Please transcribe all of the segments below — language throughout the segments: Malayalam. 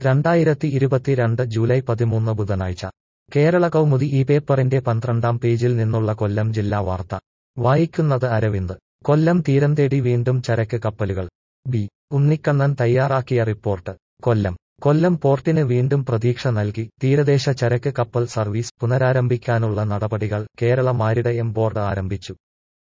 രണ്ടായിരത്തി ഇരുപത്തിരണ്ട് ജൂലൈ പതിമൂന്ന് ബുധനാഴ്ച കേരള കൗമുദി ഈ പേപ്പറിന്റെ പന്ത്രണ്ടാം പേജിൽ നിന്നുള്ള കൊല്ലം ജില്ലാ വാർത്ത വായിക്കുന്നത് അരവിന്ദ് കൊല്ലം തീരം തേടി വീണ്ടും ചരക്ക് കപ്പലുകൾ ബി ഉണ്ണിക്കണ്ണൻ തയ്യാറാക്കിയ റിപ്പോർട്ട് കൊല്ലം കൊല്ലം പോർട്ടിന് വീണ്ടും പ്രതീക്ഷ നൽകി തീരദേശ ചരക്ക് കപ്പൽ സർവീസ് പുനരാരംഭിക്കാനുള്ള നടപടികൾ കേരള മാരിടയം ബോർഡ് ആരംഭിച്ചു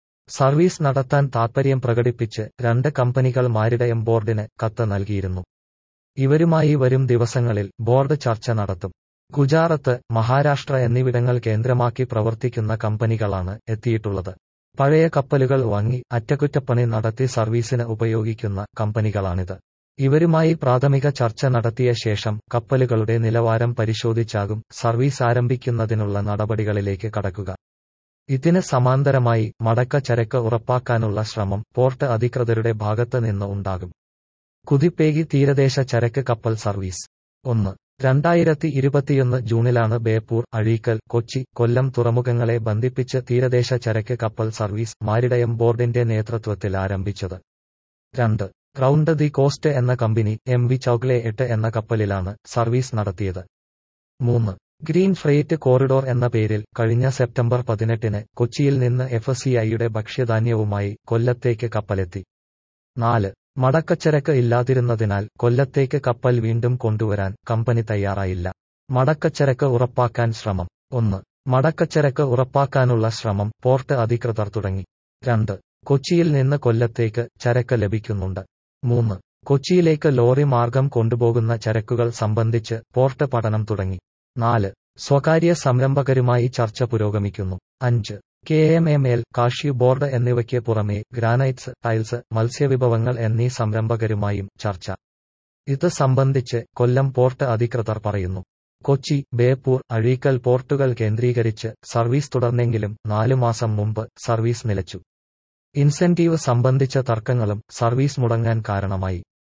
സർവീസ് നടത്താൻ താൽപര്യം പ്രകടിപ്പിച്ച് രണ്ട് കമ്പനികൾ മാരിടയം ബോർഡിന് കത്ത് നൽകിയിരുന്നു ഇവരുമായി വരും ദിവസങ്ങളിൽ ബോർഡ് ചർച്ച നടത്തും ഗുജറാത്ത് മഹാരാഷ്ട്ര എന്നിവിടങ്ങൾ കേന്ദ്രമാക്കി പ്രവർത്തിക്കുന്ന കമ്പനികളാണ് എത്തിയിട്ടുള്ളത് പഴയ കപ്പലുകൾ വാങ്ങി അറ്റകുറ്റപ്പണി നടത്തി സർവീസിന് ഉപയോഗിക്കുന്ന കമ്പനികളാണിത് ഇവരുമായി പ്രാഥമിക ചർച്ച നടത്തിയ ശേഷം കപ്പലുകളുടെ നിലവാരം പരിശോധിച്ചാകും സർവീസ് ആരംഭിക്കുന്നതിനുള്ള നടപടികളിലേക്ക് കടക്കുക ഇതിന് സമാന്തരമായി മടക്ക ചരക്ക് ഉറപ്പാക്കാനുള്ള ശ്രമം പോർട്ട് അധികൃതരുടെ ഭാഗത്ത് നിന്ന് ഉണ്ടാകും കുതിപ്പേകി തീരദേശ ചരക്ക് കപ്പൽ സർവീസ് ഒന്ന് രണ്ടായിരത്തി ഇരുപത്തിയൊന്ന് ജൂണിലാണ് ബേപ്പൂർ അഴീക്കൽ കൊച്ചി കൊല്ലം തുറമുഖങ്ങളെ ബന്ധിപ്പിച്ച് തീരദേശ ചരക്ക് കപ്പൽ സർവീസ് മാരിടയം ബോർഡിന്റെ നേതൃത്വത്തിൽ ആരംഭിച്ചത് രണ്ട് റൗണ്ട് ദി കോസ്റ്റ് എന്ന കമ്പനി എം വി ചൌഗ്ലെ എട്ട് എന്ന കപ്പലിലാണ് സർവീസ് നടത്തിയത് മൂന്ന് ഗ്രീൻ ഫ്രേറ്റ് കോറിഡോർ എന്ന പേരിൽ കഴിഞ്ഞ സെപ്റ്റംബർ പതിനെട്ടിന് കൊച്ചിയിൽ നിന്ന് എഫ് സി ഐയുടെ ഭക്ഷ്യധാന്യവുമായി കൊല്ലത്തേക്ക് കപ്പലെത്തി നാല് മടക്കച്ചരക്ക് ഇല്ലാതിരുന്നതിനാൽ കൊല്ലത്തേക്ക് കപ്പൽ വീണ്ടും കൊണ്ടുവരാൻ കമ്പനി തയ്യാറായില്ല മടക്കച്ചരക്ക് ഉറപ്പാക്കാൻ ശ്രമം ഒന്ന് മടക്കച്ചരക്ക് ഉറപ്പാക്കാനുള്ള ശ്രമം പോർട്ട് അധികൃതർ തുടങ്ങി രണ്ട് കൊച്ചിയിൽ നിന്ന് കൊല്ലത്തേക്ക് ചരക്ക് ലഭിക്കുന്നുണ്ട് മൂന്ന് കൊച്ചിയിലേക്ക് ലോറി മാർഗം കൊണ്ടുപോകുന്ന ചരക്കുകൾ സംബന്ധിച്ച് പോർട്ട് പഠനം തുടങ്ങി നാല് സ്വകാര്യ സംരംഭകരുമായി ചർച്ച പുരോഗമിക്കുന്നു അഞ്ച് K M M L cashew board എന്നിവയ്ക്ക് പുറമെ ഗ്രാനൈറ്റ്സ് ടൈൽസ് മത്സ്യവിഭവങ്ങൾ എന്നീ സംരംഭകരുമായും ചർച്ച ഇത് സംബന്ധിച്ച് കൊല്ലം പോർട്ട് അധികൃതർ പറയുന്നു കൊച്ചി ബേപ്പൂർ അഴീക്കൽ പോർട്ടുകൾ കേന്ദ്രീകരിച്ച് സർവീസ് തുടർന്നെങ്കിലും നാലു മാസം മുമ്പ് സർവീസ് നിലച്ചു ഇൻസെന്റീവ് സംബന്ധിച്ച തർക്കങ്ങളും സർവീസ് മുടങ്ങാൻ കാരണമായി